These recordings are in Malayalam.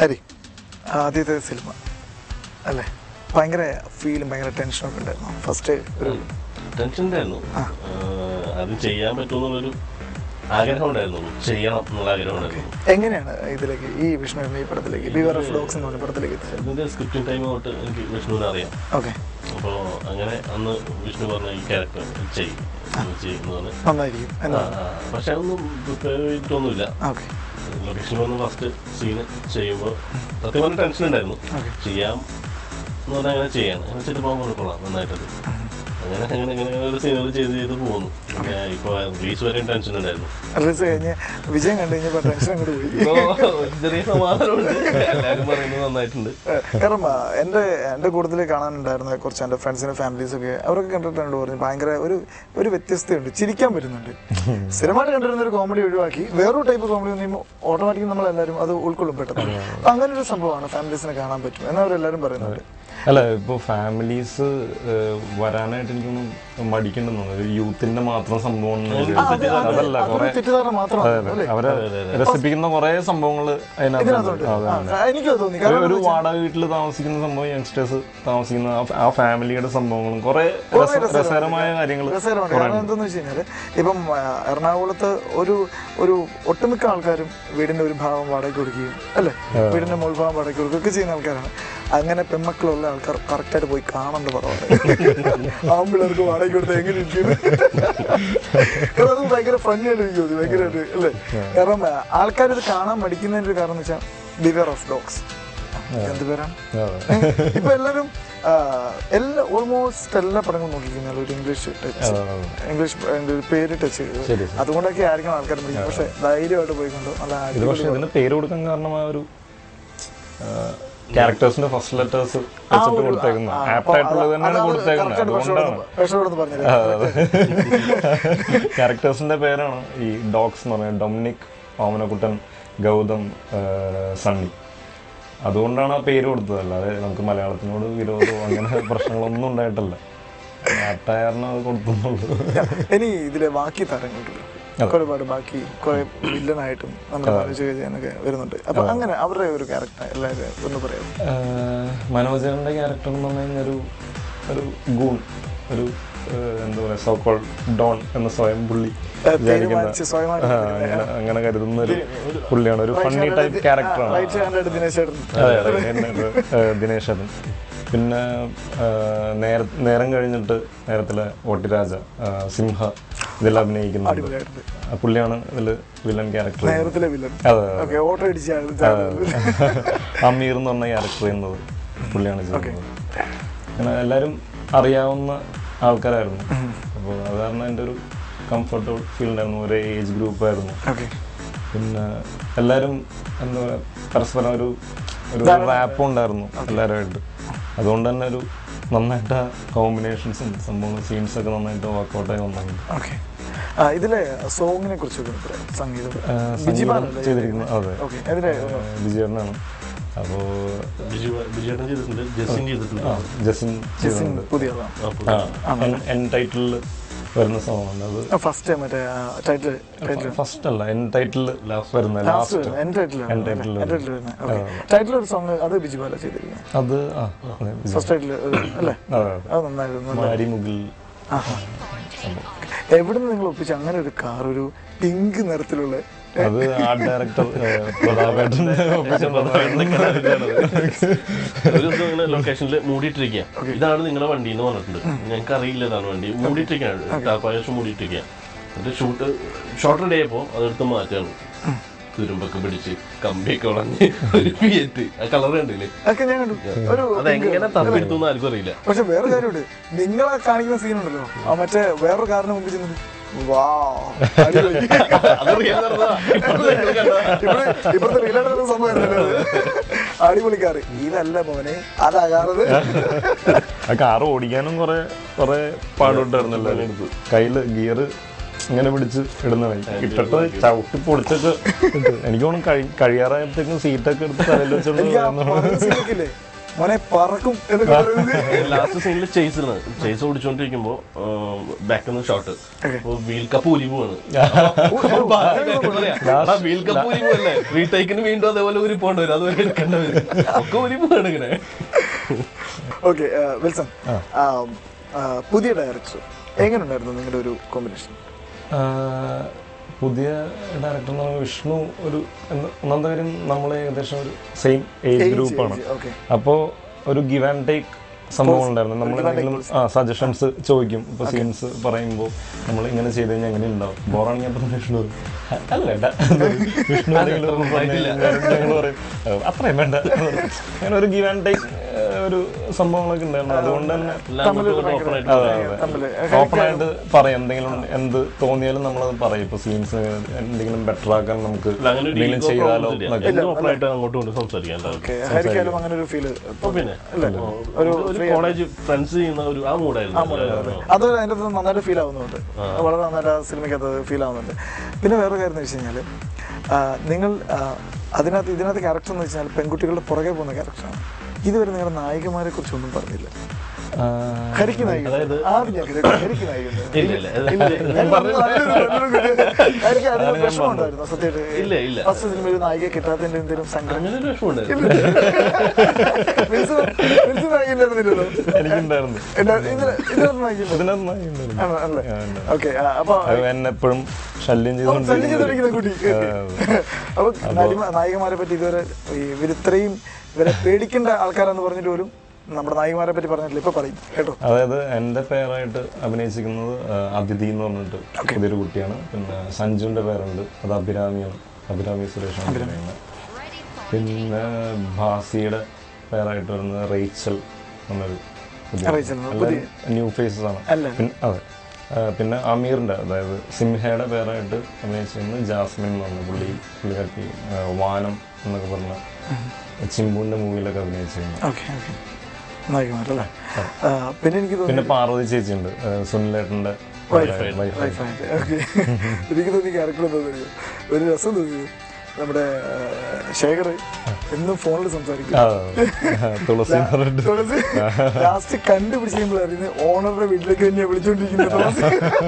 ഹരി ആദ്യത്തെ സിനിമ അല്ലേ ഭയങ്കര ഫീലും ഭയങ്കര ടെൻഷനും ഒക്കെ ഉണ്ടായിരുന്നു ഫസ്റ്റ് ഒരു ടെൻഷൻ ഉണ്ടായിരുന്നു ആഹ് അത് ചെയ്യാൻ പറ്റുമെന്നുള്ളൊരു ആഗ്രഹം ഉണ്ടായിരുന്നു ചെയ്യണം എന്നുള്ള ആഗ്രഹം ഉണ്ടായിരുന്നു എങ്ങനെയാണ് ഇതിലേക്ക് ഈ വിഷ്ണു ഈ പടത്തിലേക്ക് ബിവർ ഓഫ് ഡോഗ്സ് എന്ന് പറഞ്ഞ പടത്തിലേക്ക് എത്തിച്ചത് ഇതിന്റെ സ്ക്രിപ്റ്റിംഗ് ടൈം തൊട്ട് എനിക്ക് വിഷ്ണുവിനെ അറിയാം ഓക്കെ അപ്പോൾ അങ്ങനെ അന്ന് വിഷ്ണു പറഞ്ഞ ഈ ക്യാരക്ടർ ചെയ്യും ചെയ്യുന്നു പറഞ്ഞ് നന്നായിരിക്കും ആ, എന്നാണ് ആ. പക്ഷെ അതൊന്നും പ്രിപ്പയർ ചെയ്തിട്ടൊന്നുമില്ല ഓക്കെ ലൊക്കേഷനിൽ വന്ന് ഫസ്റ്റ് സീന് ചെയ്യുമ്പോൾ സത്യം പറഞ്ഞ ടെൻഷൻ ഉണ്ടായിരുന്നു Okay. ചെയ്യാം എന്ന് പറഞ്ഞാൽ അങ്ങനെ ചെയ്യാൻ അങ്ങനെ ചെയ്ത് പോകാൻ കൊടുക്കൊള്ളാം നന്നായിട്ടത് അങ്ങനെ അങ്ങനെ അങ്ങനെ ഒരു സീനുകൾ ചെയ്ത് ചെയ്ത് പോകുന്നു പിന്നെ ഇപ്പോൾ റിലീസ് വരെയും ടെൻഷൻ ഉണ്ടായിരുന്നു റിലീസ് കഴിഞ്ഞ് വിജയം കണ്ടു കഴിഞ്ഞപ്പോൾ ടെൻഷൻ അങ്ങോട്ട് പോയി ഇപ്പോ ഒരു ചെറിയ സമാധാനമുണ്ട് എല്ലാവരും പറയുന്നത് നന്നായിട്ടുണ്ട് ഏഹ് കാരണം ആ, എൻ്റെ എൻ്റെ കൂടുതൽ കാണാനുണ്ടായിരുന്ന കുറച്ച് എൻ്റെ ഫ്രണ്ട്സിനും ഫാമിലീസൊക്കെ അവരൊക്കെ കണ്ടിട്ടുണ്ട് പറഞ്ഞു ഭയങ്കര ഒരു ഒരു വ്യത്യസ്തയുണ്ട് ചിരിക്കാൻ പറ്റുന്നുണ്ട് സ്ഥിരമായിട്ട് കണ്ടിരുന്ന ഒരു കോമഡി ഒഴിവാക്കി വേറൊരു ടൈപ്പ് കോമഡി വന്നു ഓട്ടോമാറ്റിക്കലി നമ്മളെല്ലാവരും അത് ഉൾക്കൊള്ളും പെട്ടെന്ന് അപ്പം അങ്ങനെ ഒരു സംഭവമാണ് ഫാമിലീസിനെ കാണാൻ പറ്റും എന്നവരെല്ലാവരും പറയുന്നുണ്ട് അല്ല ഇപ്പോൾ ഫാമിലീസ് വരാനായിട്ട് എനിക്കൊന്നും മടിക്കണ്ടെന്നു ഒരു യൂത്തിന്റെ മാത്രം സംഭവം എന്ന് ഒരു- ആ, അത് അത് അതല്ല അതൊരു കുറെ തെറ്റിദ്ധാരണ മാത്രമാണ് അതെ, അല്ലേ അവരെ രസിപ്പിക്കുന്ന കുറെ സംഭവങ്ങൾ അതിനകത്തുണ്ട് ഇതിനകത്തുണ്ട് അതെ, ആ, അതെ. എനിക്കും അത് തോന്നി ഒരു- കാരണം ഒരു വാടക വീട്ടിൽ താമസിക്കുന്ന സംഭവം യങ്സ്റ്റേഴ്സ് താമസിക്കുന്ന ആ- ആ ഫാമിലിയുടെ സംഭവങ്ങളും കുറെ കുറേ രസ- രസകരമാണ്. രസകരമായ കാര്യങ്ങൾ രസകരമാണ് കാരണം എന്താണെന്ന് വെച്ച് കഴിഞ്ഞാൽ ഇപ്പം ആ, എറണാകുളത്ത് ഒരു ഒരു ഒട്ടുമിക്ക ആൾക്കാരും വീടിന്റെ ഒരു ഭാഗം വാടകയ്ക്ക് കൊടുക്കുകയും അല്ലേ വീടിന്റെ മുകൾ ഭാഗം വാടകയ്ക്ക് കൊടുക്കുകയൊക്കെ ചെയ്യുന്ന ആൾക്കാരാണ് അങ്ങനെ പെമ്മക്കളുള്ള ആൾക്കാർ കറക്റ്റായിട്ട് പോയി കാണേണ്ട പടമാണ് ആമ്പിള്ളേർക്ക് വാടകയ്ക്ക് കൊടുത്താൽ എങ്ങനെ ഇരിക്കും കാരണം അത് ഭയങ്കര ഫണ്ണി ആയിട്ട് ഇരിക്കും അത് ഭയങ്കരമായിട്ട് അല്ലേ കാരണം ആൾക്കാർ ഇത് കാണാൻ മടിക്കുന്നതിന്റെ ഒരു കാരണം എന്ന് വെച്ചാൽ ബിവർ ഓഫ് ഡോഗ്സ് എന്ത് പേരാണ് ഇപ്പൊ എല്ലാവരും ആ, എല്ലാ ഓൾമോസ്റ്റ് എല്ലാ പടങ്ങളും നോക്കിക്കഴിഞ്ഞാൽ ഒരു ഇംഗ്ലീഷ് ടച്ച് ഇംഗ്ലീഷ് ഒരു പേര് ടച്ച് ചെയ്തു ശരി, അതുകൊണ്ടൊക്കെ ആയിരിക്കും ആൾക്കാർ പഠിക്കുന്നത് പക്ഷെ ധൈര്യമായിട്ട് പോയിക്കൊണ്ട് നല്ല ഇത് പക്ഷെ ഇതിന് പേര് കൊടുക്കാൻ കാരണം ആ ഒരു ക്യാരക്ടേഴ്സിന്റെ ഫസ്റ്റ് ലെറ്റേഴ്സ് വെച്ചിട്ട് കൊടുത്തേക്കുന്ന ആപ്റ്റ് ആയിട്ടുള്ളത് തന്നെയാണ് കൊടുത്തേക്കുന്നത് അതുകൊണ്ടാണ് പ്രഷറോടൊന്ന് പറഞ്ഞത് ക്യാരക്ടേഴ്സിന്റെ പേരാണ് ഈ ഡോഗ്സ് എന്ന് പറയുന്നത് ഡൊമിനിക് ഓമനക്കുട്ടൻ ഗൗതം ആ, സണ്ണി അതുകൊണ്ടാണ് ആ പേര് കൊടുത്തത് അല്ലാതെ നമുക്ക് മലയാളത്തിനോട് വിരോധമോ അങ്ങനെ പ്രശ്നങ്ങളൊന്നും ഉണ്ടായിട്ടല്ല ആപ്റ്റായറിന് അത് കൊടുത്തുന്നുള്ളൂ ഇനി ഇതിലെ ബാക്കി താരങ്ങളുണ്ടല്ലോ ഒരുപാട് ബാക്കി കുറെ വില്ലനായിട്ടും നമ്മുടെ മനോജ് ചെയ്യാനൊക്കെ വരുന്നുണ്ട് അപ്പൊ അങ്ങനെ അവരുടെ ഒരു ക്യാരക്ടർ എല്ലാവരും ഒന്ന് പറയാം ആഹ് മനോജന്റെ ക്യാരക്ടർ എന്ന് പറഞ്ഞു കഴിഞ്ഞാൽ ഒരു ഒരു ഗൂൺ ഒരു ആഹ് എന്താ പറയാ സോക്കോൾ ഡോൺ എന്ന സ്വയം പുള്ളി വിചാരിക്കുന്ന തീരുമാനിച്ച് സ്വയമായിട്ട് ആ, അങ്ങനെ അങ്ങനെ കരുതുന്ന ഒരു പുള്ളിയാണ് ഒരു ഫണ്ണി ടൈപ്പ് ക്യാരക്ടറാണ് റൈറ്റ് ഹാൻഡ് ദിനേശ് ചേട്ടൻ അതെ അതെ എന്നെ ഇത്, ആഹ് ദിനേശ് അതൻ പിന്നെ ആഹ് നേര നേരം കഴിഞ്ഞിട്ട് നേരത്തിലെ ഓട്ടിരാജ ആഹ് സിംഹ ഇതിൽ അഭിനയിക്കുന്നുണ്ട് അടിപൊളിയായിട്ടുണ്ട് ആ പുള്ളിയാണ് ഇതിൽ വില്ലൻ ക്യാരക്ടർ നേരത്തിലെ വില്ലൻ അതെ ഓക്കെ ഓട്ടോ അടിച്ചാണ് അമീർ എന്ന് പറഞ്ഞ ക്യാരക്ടർ ചെയ്യുന്നത് പുള്ളിയാണ് ചെയ്യുന്നത് അങ്ങനെ എല്ലാവരും അറിയാവുന്ന ആൾക്കാരായിരുന്നു അപ്പോൾ അത് കാരണം എൻ്റെ ഒരു കംഫർട്ടബിൾ ഫീൽ ഉണ്ടായിരുന്നു ഒരേ ഏജ് ഗ്രൂപ്പ് ആയിരുന്നു ഓക്കെ പിന്നെ എല്ലാവരും എന്താ പറയുക പരസ്പരം ഒരു ഒരു റാപ്പ് ഉണ്ടായിരുന്നു എല്ലാവരുമായിട്ട് അതുകൊണ്ട് തന്നെ ഒരു നന്നായിട്ട് കോമ്പിനേഷൻസും സംഭവങ്ങളും സീൻസ് ഒക്കെ നന്നായിട്ട് വർക്കൗട്ടായി വന്നിട്ടുണ്ട് ഓക്കെ ആ ഇതിലെ സോങ്ങിനെ കുറിച്ചൊക്കെ ഒന്ന് പറയാം സംഗീതം ആ, ബിജി സംഗീതം ബാലല്ലേ ചെയ്തിരിക്കുന്നത് അതെ ഓക്കെ അതിലെ വിജയണ്ണാണ് അപ്പോൾ ബിജു ബിജുവേട്ടൻ ചെയ്തിട്ടുണ്ട് ജസിൻ ചെയ്തിട്ടുണ്ട് ജസിൻ ജിസിൻ ചെയ്തിട്ടുണ്ട് പുതിയതാണ് ആ, പുള്ളി. എൻ ടൈറ്റിലിൽ വരുന്ന സോങ്ങുണ്ട് അത് ഫസ്റ്റ് മറ്റേ ടൈറ്റിൽ ടൈറ്റിൽ ഫസ്റ്റ് അല്ല എൻ ടൈറ്റിൽ വരുന്ന ലാസ്റ്റ് ലാസ്റ്റ് എൻ ടൈറ്റിലാണ് End title എൻ ടൈറ്റിൽ വരുന്നത് ഓക്കെ ടൈറ്റിൽ ഒരു സോങ് അത് ബിജി ബാല ചെയ്തിരിക്കുന്നത് അത് ആ അതെ, വിജയ്. ഫസ്റ്റ് ടൈറ്റിൽ അല്ലേ അതെ, അതെ. അത് നന്നായിരുന്നു നല്ല മാരി മുകിൽ ആഹാ. എവിടെ നിന്ന് നിങ്ങൾ ഒപ്പിച്ച അങ്ങനെ ഒരു കാർ ഒരു പിങ്ക് നിറത്തിലുള്ള അത് ആർട്ട് ഡയറക്ടർ പ്രതാപേട്ടൻ ഒരു ദിവസം ഇങ്ങനെ ലൊക്കേഷനിൽ മൂടിയിട്ടിരിക്കുക ഇതാണ് നിങ്ങളുടെ വണ്ടി എന്ന് പറഞ്ഞിട്ടുണ്ട് ഞങ്ങൾക്ക് അറിയില്ല ഇതാണ് വണ്ടി മൂടിയിട്ടിരിക്കുകയാണ് ടാപ്പായശം മൂടിയിട്ടിരിക്കുക എന്നിട്ട് ഷൂട്ട് ഷോട്ട് റെഡി ആയപ്പോൾ അതെടുത്ത് മാറ്റാണ് തുരുമ്പൊക്കെ പിടിച്ച് കമ്പിയൊക്കെ വളഞ്ഞ് ഒരു ഫിയറ്റ് ആ കളർ കണ്ടില്ലേ അതൊക്കെ ഞാൻ കണ്ടു ഒരു അതെങ്ങനെ തപ്പിയെടുത്തു ആർക്കും അറിയില്ല പക്ഷെ വേറെ കാര്യമുണ്ട് നിങ്ങളെ കാണിക്കുന്ന സീനുണ്ടല്ലോ ആ മറ്റേ വേറൊരു കാറിന് മുമ്പ് ചെന്നിട്ട് വാ അടിപൊളി. അത് real നടന്നതാ. ഇപ്പോഴും നിങ്ങൾ കണ്ടതാ. ഇവിടെ ഇപ്പഴത്തെ റിയലായിട്ടുള്ള സംഭവം അടിപൊളി കാറ് ഇതല്ല മോനെ അതാ കാറത് ആ കാർ ഓടിക്കാനും കുറെ കുറെ പാടുണ്ടായിരുന്നല്ലോ കയ്യില് ഗിയർ ഇങ്ങനെ പിടിച്ച് ഇടുന്നതായി ഇട്ടിട്ട് ചവിട്ടി പൊളിച്ചൊക്കെ ഇട്ട്. എനിക്ക് തോന്നുന്നു കഴി- കഴിയാറായപ്പോഴത്തേക്കും സീറ്റൊക്കെ എടുത്ത് തലയിൽ വെച്ചോണ്ട് എനിക്ക് ആ പോയെന്ന് പറയുന്ന സീനൊക്കെ ഇല്ലേ മോനെ പറക്കും എന്നൊക്കെ പറയുന്നത് ലാസ്റ്റ് സീനിൽ ചേസിലാണ് ചേസ് ഓടിച്ചോണ്ടിരിക്കുമ്പോ ബാക്കിൽ നിന്ന് ഷോട്ട് അപ്പൊ വീൽ കപ്പ് ഊരി പോവാണ് വീൽ കപ്പ് ഊരി പോവല്ലേ റീടേക്കിന് വീണ്ടും അതേപോലെ ഊരി പോകേണ്ടി വരും അതുവരെ എടുക്കേണ്ടി വരും ഒക്കെ ഊരി പോവാണ് ഇങ്ങനെ ഓക്കെ വിൽസൺ ആ, ആ, പുതിയ ഡയറക്ടർ എങ്ങനെയുണ്ടായിരുന്നു നിങ്ങളുടെ ഒരു കോമ്പിനേഷൻ ആഹ് പുതിയ ഡയറക്ടർ എന്ന് പറയുമ്പോൾ വിഷ്ണു ഒരു എന്ത് ഒന്നാമത്തെ കാര്യം നമ്മൾ ഏകദേശം ഒരു സെയിം ഏജ് ഗ്രൂപ്പാണ് ഓക്കെ അപ്പോൾ ഒരു ഗിവ് ആൻഡ് ടേക്ക് സംഭവം ഉണ്ടായിരുന്നു നമ്മൾ give and take എന്തെങ്കിലും ആ സജഷൻസ് ചോദിക്കും ഇപ്പോൾ സീൻസ് പറയുമ്പോൾ നമ്മൾ ഇങ്ങനെ ചെയ്ത് കഴിഞ്ഞാൽ എങ്ങനെ ഉണ്ടാവും ബോറാണെങ്കിൽ അപ്പം വിഷ്ണു പറയും, "അ- അല്ല ഏട്ടാ." വിഷ്ണു എന്തെങ്കിലും ഞങ്ങൾ പറയും "ഏ, അത്രയും വേണ്ട അങ്ങനെ ഒരു ഗിവ് ആൻഡ് ടേക്ക് ഒരു സംഭവങ്ങളൊക്കെ ഉണ്ടായിരുന്നു അതുകൊണ്ട് തന്നെ എല്ലാം അങ്ങോട്ടും ഇങ്ങോട്ടും open ആയിട്ട് അതെ പറയാം. തമ്മില് അതെ ഓപ്പണായിട്ട് പറയാം എന്തെങ്കിലും എന്ത് തോന്നിയാലും നമ്മളത് പറയും ഇപ്പൊ സീൻസ് എന്തെങ്കിലും ബെറ്റർ ആക്കാൻ നമുക്ക് അല്ല, അങ്ങനെ ഒരു എന്തെങ്കിലും ego ചെയ്താലോ problems ഇല്ല. എന്നൊക്കെ എല്ലാം open ആയിട്ട് അങ്ങോട്ടും ഇങ്ങോട്ടും സംസാരിക്കാം എല്ലാവരും. ഓക്കെ ഹരിക്കാലും അങ്ങനെ ഒരു ഫീല് അപ്പൊ പിന്നെ ഒരു ഒരു കോളേജ് ഫ്രണ്ട്സ് ചെയ്യുന്ന ഒരു ആ മൂടായിരുന്നു അത് അതിൻ്റെ അകത്ത് നന്നായിട്ട് ഫീൽ ആവുന്നുണ്ട് വളരെ നന്നായിട്ട് ആ സിനിമയ്ക്കകത്ത് ഫീൽ ആവുന്നുണ്ട് പിന്നെ വേറെ കാര്യം എന്ന് വെച്ച് കഴിഞ്ഞാൽ നിങ്ങൾ ആ, അതിനകത്ത് ഇതിനകത്ത് ക്യാരക്ടർ എന്ന് വെച്ചാൽ പെൺകുട്ടികളുടെ പുറകെ പോകുന്ന ക്യാരക്ടറാണ് ഇതുവരെ നിങ്ങളുടെ നായികമാരെ കുറിച്ച് ഒന്നും പറഞ്ഞില്ല ആ, ഹരിക്ക് നായിക അതായത് ആദ്യം ഞാൻ കേട്ടു, ഹരിക്ക് നായിക ഉണ്ട്. ഇല്ല ഇല്ല അത് ഇല്ല, ഞാൻ പറഞ്ഞു, നല്ലൊരു- നല്ലൊരു കുട്ടി. ഹരിക്ക് അതിന് വിഷമം ഉണ്ടായിരുന്നു സത്യമായിട്ട് ഇല്ല, ഇല്ല. ഫസ്റ്റ് സിനിമയിൽ നായിക കിട്ടാത്തതിന്റെ എന്തെങ്കിലും സങ്കടം അങ്ങനെ ഒരു വിഷമമുണ്ട് വിൻസ് വിൻസ് നായിക ഉണ്ടായിരുന്നില്ലല്ലോ എനിക്കുണ്ടായിരുന്നു എന്നാ- ഇതിന്- ഇതിനകത്ത് നായിക ഇല്ല. ഇതിനകത്ത് നായി ഉണ്ടായിരുന്നു. ആണോ? അല്ലേ ആ, ഉണ്ട്. ഓക്കെ അപ്പൊ അത് എന്നെ എപ്പോഴും ശല്യം ശല്യം ചെയ്തുകൊണ്ടിരിക്കുന്ന കുട്ടി ചെയ്തുകൊണ്ടിരിക്കുന്ന അപ്പൊ നടിമ- നായികമാരെ പറ്റി ഇതുവരെ ഈ ഇവരിത്രയും ഇവരെ പേടിക്കേണ്ട ആൾക്കാരെന്ന് പറഞ്ഞിട്ട് പോലും നമ്മുടെ നായികമാരെ പറ്റി പറഞ്ഞിട്ടില്ല ഇപ്പൊ പറയും കേട്ടോ അതായത് എൻ്റെ പേരായിട്ട് അഭിനയിച്ചിരിക്കുന്നത് ആ, അതിഥി എന്ന് പറഞ്ഞിട്ട് പുതിയൊരു കുട്ടിയാണ് പിന്നെ സഞ്ജുവിൻ്റെ പേരുണ്ട് അത് അഭിരാമിയാണ് അഭിരാമി സുരേഷാണ് പറയുന്നത് പിന്നെ ഭാസിയുടെ പേരായിട്ട് വരുന്നത് റേച്ചൽ എന്നൊരു പുതിയ- റേച്ചൽ എന്ന് എല്ലാവരും ന്യൂ ഫേസസ് ആണ് അല്ല. പിന്നെ അതെ ആ, പിന്നെ അമീറിൻ്റെ അതായത് സിംഹയുടെ പേരായിട്ട് അഭിനയിച്ചിരുന്നത് ജാസ്മിൻ എന്ന് പറഞ്ഞ പുള്ളി പുള്ളിക്കാരി ആ, വാനം എന്നൊക്കെ പറഞ്ഞ ചിമ്പുവിൻ്റെ മൂവിയിലൊക്കെ അഭിനയിച്ചിരുന്നു ഓക്കെ ഓക്കെ നായികമാരല്ലേ ആ, പിന്നെ എനിക്ക് തോന്നി പിന്നെ പാർവതി ചേച്ചിയുണ്ട് ആ, സുനിലേട്ടൻ്റെ വൈഫായിട്ട് വൈഫ് വൈഫായിട്ട് ഓക്കെ എനിക്ക് തോന്നി ക്യാരക്ടർ എന്താ തോന്നിയത് ഒരു രസം തോന്നിയത് നമ്മുടെ ആ, ശേഖർ എന്നും ഫോണിൽ സംസാരിക്കും ആ, തുളസി എന്ന് പറഞ്ഞിട്ട് തുളസി ലാസ്റ്റ് കണ്ടുപിടിച്ച് കഴിയുമ്പോൾ അറിയുന്നത് ഓണറുടെ വീട്ടിലേക്ക് തന്നെയാണ് വിളിച്ചോണ്ടിരിക്കുന്നത് തുളസി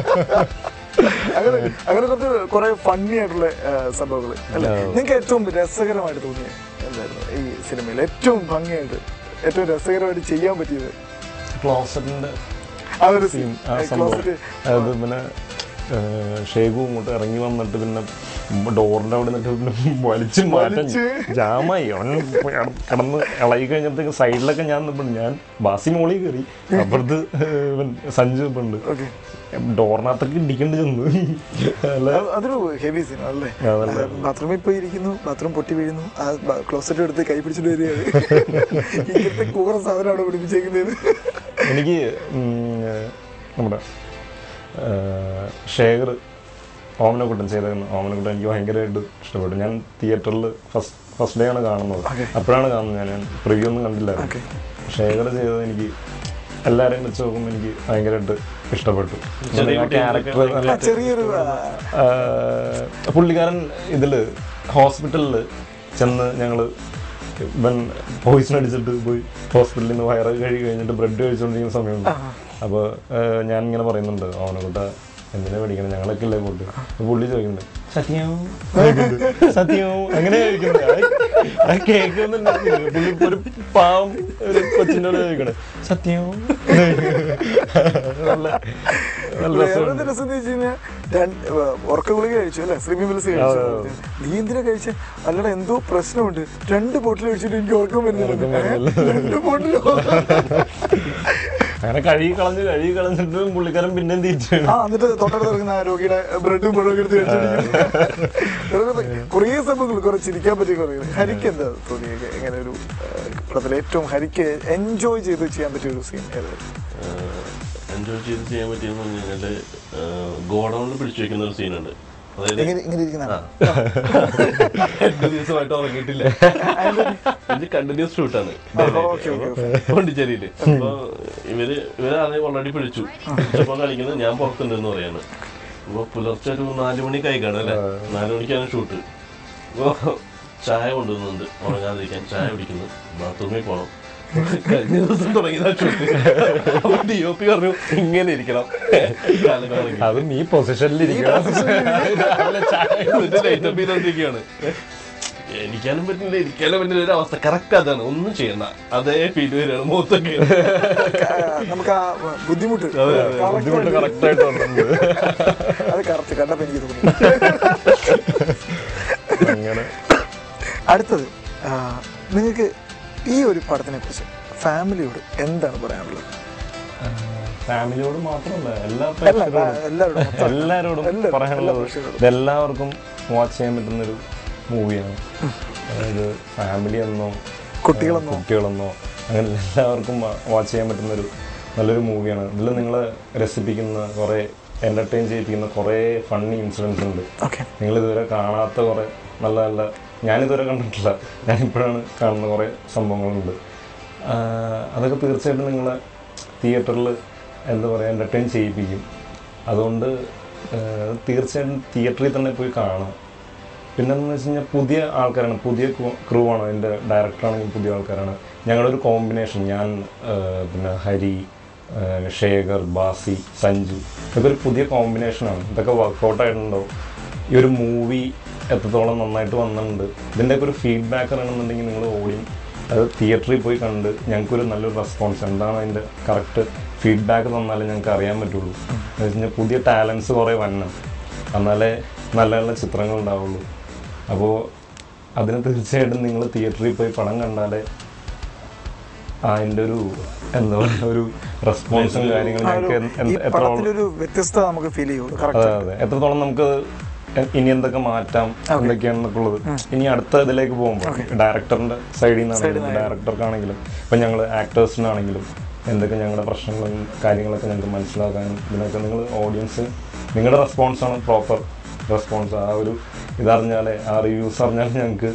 അങ്ങനെ അങ്ങനെ കുറച്ച് കുറെ ഫണ്ണി ആയിട്ടുള്ള സംഭവങ്ങൾ അല്ലേ നിങ്ങൾക്ക് ഏറ്റവും രസകരമായിട്ട് തോന്നിയത് എന്തായിരുന്നു ഈ സിനിമയിൽ ഏറ്റവും ഭംഗിയായിട്ട് ഏറ്റവും രസകരമായിട്ട് ചെയ്യാൻ പറ്റിയത് ക്ലോസറ്റിന്റെ ആ ഒരു സീൻ സീൻ ആ സംഭവം അത് പിന്നെ ആ, ഷേഖു ഇങ്ങോട്ട് ഇറങ്ങി വന്നിട്ട് പിന്നെ ഡോറിന്റെ അവിടെ നിന്നിട്ട് പിന്നെ വലിച്ചു മാറ്റാൻ വലിച്ച്. ജാമായി അവൻ കിടന്ന് ഇളകി കഴിഞ്ഞപ്പോഴത്തേക്ക് സൈഡിലൊക്കെ ഞാൻ നിൽപ്പുണ്ട് ഞാൻ ബാസി മോളിൽ കയറി അപ്പുറത്ത് ഇവൻ സഞ്ജു നിൽപ്പുണ്ട് ഓക്കെ ഡോറിനകത്തൊക്കെ ഇടിക്കേണ്ടി ചെന്ന് അല്ല അതൊരു ഹെവി സീൻ അല്ലേ അതല്ലേ. ബാത്റൂമിൽ പോയി ഇരിക്കുന്നു ബാത്റൂം പൊട്ടി വീഴുന്നു ആ ക്ലോസറ്റ് എടുത്ത് കൈ പിടിച്ചിട്ട് വരികയാണ് ഇങ്ങനത്തെ കൂറ സാധനം അവിടെ പിടിപ്പിച്ചേക്കുന്നത് എനിക്ക് ഉം, നമ്മുടെ ഷേഖർ ഓമനക്കുട്ടൻ ചെയ്തേക്കുന്ന ഓമനക്കുട്ടൻ എനിക്ക് ഭയങ്കരമായിട്ട് ഇഷ്ടപ്പെട്ടു ഞാൻ തിയേറ്ററിൽ ഫസ്റ്റ് ഫസ്റ്റ് ഡേ ആണ് കാണുന്നത് Okay. അപ്പോഴാണ് കാണുന്നത് ഞാൻ ഞാൻ പ്രിവ്യൂ ഒന്നും കണ്ടില്ലായിരുന്നു ഓക്കെ ഷേഖർ ചെയ്തത് എനിക്ക് എല്ലാവരെയും വെച്ച് നോക്കുമ്പോൾ എനിക്ക് ഭയങ്കരമായിട്ട് ഇഷ്ടപ്പെട്ടു ചെറിയ ക്യാരക്ടർ നല്ല ചെറിയൊരു ആ, ആ, പുള്ളിക്കാരൻ ഇതില് ഹോസ്പിറ്റലിൽ ചെന്ന് ഞങ്ങള് ഇവൻ പോയിസൺ അടിച്ചിട്ട് പോയി ഹോസ്പിറ്റലിൽ നിന്ന് വയറ് കഴുകി കഴിഞ്ഞിട്ട് ബ്രെഡ് കഴിച്ചുകൊണ്ടിരിക്കുന്ന സമയമുണ്ട് അപ്പോൾ ഞാൻ ഇങ്ങനെ പറയുന്നുണ്ട് അവനെക്കൂട്ട എന്തിനാ പഠിക്കണം ഞങ്ങളൊക്കെ ഇല്ലേ കൂട്ട് അപ്പൊ പുള്ളി ചോദിക്കുന്നുണ്ട് സത്യവും സത്യവും അങ്ങനെ ചോദിക്കുന്നത് അത് കേൾക്കുന്നുണ്ടായിരുന്നു പുള്ളി ഇപ്പൊ ഒരു പാവം ഒരു കൊച്ചിൻ്റെ ചോദിക്കണേ സത്യവും നല്ല നല്ല വേറെ രസമുണ്ട് എന്ത് രസം എന്ന് വെച്ച് കഴിഞ്ഞാൽ രണ്ട് ഉറക്ക ഗുളിക കഴിച്ചു അല്ലെ സ്ലിമി മിൽസ് കഴിച്ചു നീ എന്തിനാ കഴിച്ച അല്ലടാ എന്തോ പ്രശ്നമുണ്ട് രണ്ട് ബോട്ടിൽ കഴിച്ചിട്ട് എനിക്ക് ഉറക്കം വരുന്നില്ല രണ്ട് ബോട്ടിൽ അങ്ങനെ കഴുകി കളഞ്ഞ് കഴുകി കളഞ്ഞിട്ട് പുള്ളിക്കാരൻ പിന്നെ തിരിച്ചു ആ എന്നിട്ട് തൊട്ടടുത്ത് ഇറങ്ങുന്ന ആ രോഗിയുടെ ബ്രെഡും പഴവും എടുത്ത് കഴിച്ചിരിക്കുന്നു കുറേ സംഭവങ്ങൾ കുറെ ചിരിക്കാൻ പറ്റിയ കുറേ ഹരിക്ക് എന്താ തോന്നിയത് എങ്ങനെ ഒരു പടത്തിൽ ഏറ്റവും ഹരിക്ക് എൻജോയ് ചെയ്ത് ചെയ്യാൻ പറ്റിയ ഒരു സീൻ ഏതായിരുന്നു എൻജോയ് ചെയ്ത് ചെയ്യാൻ പറ്റിയെന്ന് പറഞ്ഞു കഴിഞ്ഞാല് ഗോഡൌണിൽ പിടിച്ചു വെക്കുന്ന ഒരു സീനുണ്ട് അതായത് എങ്ങനെ ഇങ്ങനെ ഇരിക്കുന്ന രണ്ട് ദിവസമായിട്ട് ഉറങ്ങിയിട്ടില്ല ഇത് കണ്ടിന്യൂസ് ഷൂട്ടാണ് ഓക്കെ ഓക്കെ പോണ്ടിച്ചേരിയില് അപ്പൊ ഇവര് ഇവര് ആദ്യം ഓൾറെഡി പിടിച്ചു പിടിച്ചപ്പോ കളിക്കുന്നത് ഞാൻ പുറത്തുണ്ടെന്ന് പറയാണ് അപ്പൊ പുലർച്ചെ ഒരു നാലു മണിക്കായി കാണും അല്ലെ നാലു മണിക്കാണ് ഷൂട്ട് അപ്പൊ ചായ കൊണ്ടുവന്നുണ്ട് ഉറങ്ങാതിരിക്കാൻ ചായ കുടിക്കുന്നു ബാത്റൂമിൽ പോകണം കഴിഞ്ഞ ദിവസം തുടങ്ങിയതാ ഷൂട്ട് അപ്പൊ ഡി ഒ പി പറഞ്ഞു ഇങ്ങനെ ഇരിക്കണം കാലൊക്കെ മടക്കി. അതും ഈ പൊസിഷനിലിരിക്കുക രാവിലെ ചായ കുടിച്ച് light up ചെയ്തോണ്ടിരിക്കുകയാണ്. എനിക്കാനും പറ്റില്ല ഇരിക്കാനും പറ്റുന്ന ഒരു അവസ്ഥ കറക്റ്റ് അതാണ് ഒന്നും ചെയ്യണ്ട അതേ ഫീൽ വരികയാണ് മുഖത്തൊക്കെ ആ, നമുക്ക് ആ ബുദ്ധിമുട്ട് ബുദ്ധിമുട്ട് കറക്റ്റ് ആയിട്ട് വന്നത് അത് കറക്റ്റ് കണ്ടപ്പോ എനിക്ക് തോന്നി അങ്ങനെ അടുത്തത് ആ, നിങ്ങൾക്ക് ഈ ഒരു പടത്തിനെ കുറിച്ച് ഫാമിലിയോട് എന്താണ് പറയാനുള്ളത് ഫാമിലിയോട് മാത്രമല്ല എല്ലാ അല്ല പ്രേക്ഷകരോടും എല്ലാവരോടും മൊത്തം. എല്ലാവരോടും എല്ലാ- എല്ലാ പറയാനുള്ളത് പ്രേക്ഷകരോടും. ഇതെല്ലാവർക്കും വാച്ച് ചെയ്യാൻ പറ്റുന്നൊരു മൂവിയാണ് അതായത് ഫാമിലി എന്നോ കുട്ടികളെന്നോ? ഏഹ് കുട്ടികളെന്നോ അങ്ങനെ എല്ലാവർക്കും വാച്ച് ചെയ്യാൻ പറ്റുന്നൊരു നല്ലൊരു മൂവിയാണ് ഇതിൽ നിങ്ങളെ രസിപ്പിക്കുന്ന കുറേ എൻ്റർടൈൻ ചെയ്യിപ്പിക്കുന്ന കുറേ ഫണ്ണി ഇൻസിഡൻസ് ഉണ്ട് ഓക്കെ നിങ്ങൾ ഇതുവരെ കാണാത്ത കുറേ നല്ല നല്ല ഞാനിതുവരെ കണ്ടിട്ടില്ല ഞാൻ ഇപ്പോഴാണ് കാണുന്ന കുറേ സംഭവങ്ങളുണ്ട് ആഹ് അതൊക്കെ തീർച്ചയായിട്ടും നിങ്ങളെ തിയേറ്ററിൽ എന്താ പറയുക എൻ്റർടൈൻ ചെയ്യിപ്പിക്കും അതുകൊണ്ട് ആഹ് തീർച്ചയായിട്ടും തിയേറ്ററിൽ തന്നെ പോയി കാണാം പിന്നെന്ന് വെച്ച് കഴിഞ്ഞാൽ പുതിയ ആൾക്കാരാണ് പുതിയ ക്രൂ ആണ് അതിൻ്റെ ഡയറക്ടറാണെങ്കിൽ പുതിയ ആൾക്കാരാണ് ഞങ്ങളുടെ ഒരു കോമ്പിനേഷൻ ഞാൻ ആഹ് പിന്നെ ഹരി ആഹ് ശേഖർ ബാസി സഞ്ജു ഇതൊക്കെ ഒരു പുതിയ കോമ്പിനേഷനാണ് ഇതൊക്കെ വർക്കൗട്ട് ആയിട്ടുണ്ടോ ഈ ഒരു മൂവി എത്രത്തോളം നന്നായിട്ട് വന്നിട്ടുണ്ട് ഇതിൻ്റെയൊക്കെ ഒരു ഫീഡ്ബാക്ക് അറിയണമെന്നുണ്ടെങ്കിൽ നിങ്ങൾ ഓടി അത് തിയേറ്ററിൽ പോയി കണ്ട് ഞങ്ങൾക്കൊരു നല്ലൊരു റെസ്പോൺസ് എന്താണ് അതിൻ്റെ കറക്റ്റ് ഫീഡ്ബാക്ക് തന്നാലേ ഞങ്ങൾക്ക് അറിയാൻ പറ്റുള്ളൂ എന്ന് വെച്ച് കഴിഞ്ഞാൽ പുതിയ ടാലൻസ് കുറേ വരണം എന്നാലേ നല്ല നല്ല ചിത്രങ്ങൾ ഉണ്ടാവുള്ളൂ അപ്പോൾ അതിന് തീർച്ചയായിട്ടും നിങ്ങൾ തിയേറ്ററിൽ പോയി പടം കണ്ടാലേ അതിൻ്റെ ഒരു എന്താ പറയുക ഒരു റെസ്പോൺസും കാര്യങ്ങളും ആ ഒരു ഞങ്ങൾക്ക് എന്ത്- ഈ എന്ത്- എത്രത്തോളം പടത്തിലൊരു വ്യത്യസ്തത നമുക്ക് ഫീൽ ചെയ്യുള്ളൂ അതെ കറക്റ്റ് അതെ എത്രത്തോളം നമുക്ക് എ- ഇനി എന്തൊക്കെ മാറ്റാം എന്തൊക്കെയാണെന്നൊക്കെ ഉള്ളത് ഇനി അടുത്ത ഇതിലേക്ക് പോകുമ്പോൾ ഡയറക്ടറിന്റെ സൈഡിൽ നിന്നാണെങ്കിലും ഡയറക്ടർക്കാണെങ്കിലും ഇപ്പം ഞങ്ങൾ ആക്ടേഴ്സിനാണെങ്കിലും എന്തൊക്കെ ഞങ്ങളുടെ പ്രശ്നങ്ങളും കാര്യങ്ങളൊക്കെ ഞങ്ങൾക്ക് മനസ്സിലാക്കാനും ഇതിനൊക്കെ നിങ്ങൾ ഓഡിയൻസ് നിങ്ങളുടെ റെസ്പോൺസാണ് പ്രോപ്പർ റെസ്പോൺസ് ആ ഒരു ഇതറിഞ്ഞാലേ ആ റിവ്യൂസ് അറിഞ്ഞാലേ ഞങ്ങൾക്ക്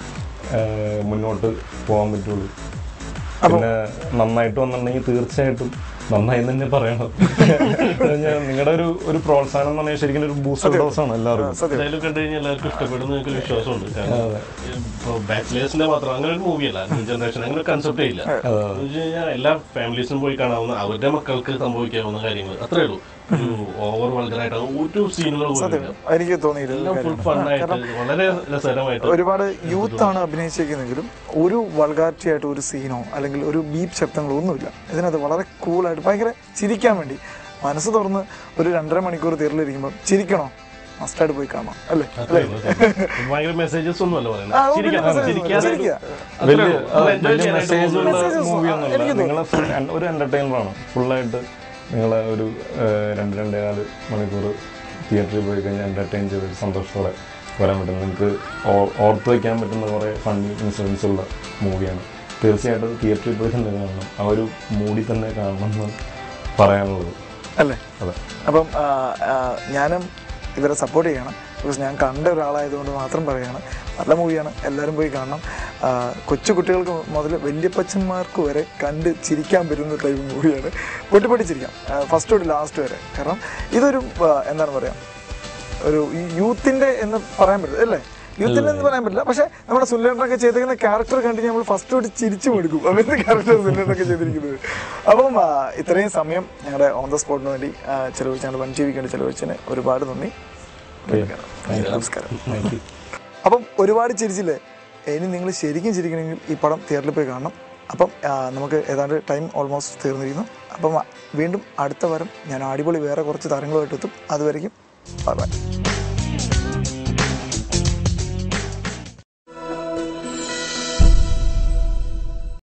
മുന്നോട്ട് പോകാൻ പറ്റുള്ളൂ പിന്നെ നന്നായിട്ട് വന്നിട്ടുണ്ടെങ്കിൽ തീർച്ചയായിട്ടും നന്നായി എന്ന് തന്നെ പറയണം നിങ്ങളുടെ ഒരു ഒരു പ്രോത്സാഹനം എന്ന് പറഞ്ഞാൽ ശരിക്കും ഒരു ബൂസ്റ്റർ ഡോസ് ആണ് എല്ലാവർക്കും സത്യം എന്തായാലും കണ്ടു കഴിഞ്ഞാൽ എല്ലാവർക്കും ഇഷ്ടപ്പെടുന്ന എനിക്ക് ഒരു വിശ്വാസമുണ്ട് കാരണം ഇപ്പോൾ ബാച്ചിലേഴ്സിന്റെ മാത്രം അങ്ങനെ ഒരു മൂവിയല്ല ന്യൂ ജനറേഷൻ അങ്ങനെ ഒരു കൺസെപ്റ്റേ ഇല്ല എന്ന് വെച്ച് കഴിഞ്ഞാൽ എല്ലാ ഫാമിലീസിനും പോയി കാണാവുന്ന അവരുടെ മക്കൾക്ക് സംഭവിക്കാവുന്ന കാര്യങ്ങൾ അത്രേ ഉള്ളൂ ഒരു ഓവർ വൾഗറായിട്ട് ഒരു സീനുകൾ പോലും ഇല്ല എനിക്ക് തോന്നിയില്ല എല്ലാം ഫുൾ ഫണ്ണായിട്ട് വളരെ രസകരമായിട്ട് ഒരുപാട് യൂത്ത് ആണ് അഭിനയിച്ചിരിക്കുന്നെങ്കിലും ഒരു വൾഗാരിറ്റി ആയിട്ട് ഒരു സീനോ അല്ലെങ്കിൽ ഒരു ബീപ്പ് ശബ്ദങ്ങളോ ഒന്നുമില്ല ഇതിനകത്ത് വളരെ കൂളായിട്ട് ഭയങ്കര ചിരിക്കാൻ വേണ്ടി മനസ്സ് തുറന്ന് ഒരു രണ്ടര മണിക്കൂർ തീർന്നിരിക്കുമ്പോൾ ചിരിക്കണോ മസ്റ്റായിട്ട് പോയി കാണാം അല്ലേ അത്രേ ഉള്ളൂ. ഭയങ്കര മെസ്സേജസ് ഒന്നും അല്ല ആ, പറയുന്നത് ഒന്നും ചിരിക്കാൻ messages ഒന്നും ചിരിക്കാതെ ചിരിക്കുക. അത്രേ വലിയ ഉള്ളൂ. ആ, അത് enjoy വലിയ ചെയ്യാനായിട്ട് മെസ്സേജ് ഉള്ള Messages ഉം മൂവി ആ, ഒന്നുമില്ല എനിക്ക് നിങ്ങൾ ഫുൾ ഒരു എന്റർടൈനറാണ് ഫുള്ളായിട്ട് നിങ്ങൾ ഒരു ഏഹ്, രണ്ട് രണ്ടേ നാല് മണിക്കൂർ തിയേറ്ററിൽ പോയി കഴിഞ്ഞാൽ എന്റർടൈൻ ചെയ്ത് സന്തോഷത്തോടെ വരാൻ പറ്റും നിങ്ങൾക്ക് ഓ- ഓർത്ത് വയ്ക്കാൻ പറ്റുന്ന കുറേ ഫണ്ണി ഇൻസിഡൻസ് ഉള്ള മൂവിയാണ് തീർച്ചയായിട്ടും തിയേറ്ററിൽ പോയി തന്നെ കാണണം ആ ഒരു മൂടി തന്നെ കാണണം എന്ന് പറയാനുള്ളത് അല്ലേ അതെ അപ്പം ആ, ആ, ഞാനും ഇവരെ സപ്പോർട്ട് ചെയ്യണം ബിക്കോസ് ഞാൻ കണ്ട ഒരാളായതുകൊണ്ട് മാത്രം പറയുകയാണ് നല്ല മൂവിയാണ് എല്ലാവരും പോയി കാണണം ആ, കൊച്ചു കുട്ടികൾക്ക് മുതൽ വല്യപ്പച്ചന്മാർക്ക് വരെ കണ്ട് ചിരിക്കാൻ പറ്റുന്ന ടൈപ്പ് മൂവിയാണ് പൊട്ടി പൊട്ടി ചിരിക്കാം ഫസ്റ്റ് തൊട്ട് ലാസ്റ്റ് വരെ കാരണം ഇതൊരു ആ, എന്താണ് പറയുക ഒരു ഈ യൂത്തിൻ്റെ എന്ന് പറയാൻ പറ്റില്ല അല്ലേ യൂത്തിൻ്റെ എന്ന് പറയാൻ പറ്റില്ല പക്ഷേ നമ്മുടെ സുല്ലേട്ടനൊക്കെ ചെയ്തിരിക്കുന്ന ക്യാരക്ടർ കണ്ട് നമ്മൾ ഫസ്റ്റ് തൊട്ട് ചിരിച്ചു കൊടുക്കും അങ്ങനത്തെ ക്യാരക്ടർ സുല്ലേട്ടനൊക്കെ ചെയ്തിരിക്കുന്നത് അപ്പം ആ, ഇത്രയും സമയം ഞങ്ങളുടെ ഓൺ ദ സ്പോട്ടിന് വേണ്ടി ആ, ചെലവഴിച്ച് ഞങ്ങളുടെ വൺ ടി വിക്ക് വേണ്ടി ചെലവഴിച്ചതിന് ഒരുപാട് നന്ദി നമസ്കാരം താങ്ക് യു അപ്പം ഒരുപാട് ചിരിച്ചില്ലേ ഇനി നിങ്ങൾ ശരിക്കും ചിരിക്കണമെങ്കിൽ ഈ പടം തിയേറ്ററിൽ പോയി കാണണം അപ്പം ആ, നമുക്ക് ഏതാണ്ട് ടൈം ഓൾമോസ്റ്റ് തീർന്നിരിക്കുന്നു അപ്പം ആ, വീണ്ടും അടുത്ത വാരം ഞാൻ അടിപൊളി വേറെ കുറച്ച് താരങ്ങളുമായിട്ട് എത്തും അതുവരെയും ബൈ ബൈ